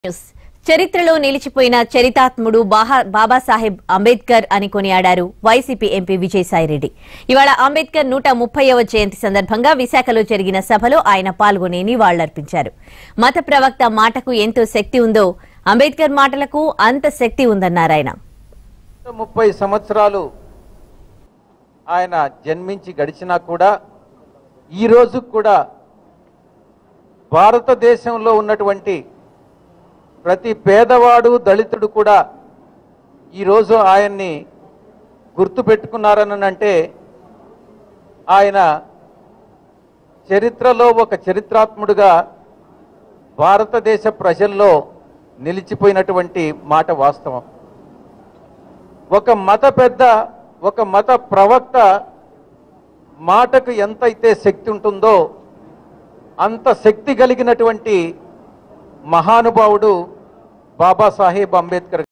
news చరిత్రలో నిలిచిపోయిన చరితాత్ముడు Baja- Babasaheb Ambedkar అని కొనియాడారు వైసీపీ ఎంపీ విజయసాయిరెడ్డి ఇవాళ అంబేద్కర్ నూట ముప్పైవ జయంతి సందర్భంగా విశాఖలో జరిగిన సభలో ఆయన పాల్గొని నివాళులర్పించారు మత ప్రవక్త మాటకు ఎంతో శక్తి ఉందో అంబేద్కర్ మాటలకు అంత శక్తి ఉందన్నారు ఆయన ముప్పై సంవత్సరాలు ఆయన జన్మించి గడిచినా కూడా ఈ రోజు కూడా భారతదేశంలో ఉన్నటువంటి ప్రతి పేదవాడు దళితుడు కూడా ఈరోజు ఆయన్ని గుర్తుపెట్టుకున్నారని అంటే ఆయన చరిత్రలో ఒక చరిత్రాత్ముడుగా భారతదేశ ప్రజల్లో నిలిచిపోయినటువంటి మాట వాస్తవం ఒక మత పెద్ద ఒక మత ప్రవక్త మాటకు ఎంతైతే శక్తి ఉంటుందో అంత శక్తి కలిగినటువంటి మహానుభావుడు బాబాసాహెబ్ అంబేద్కర్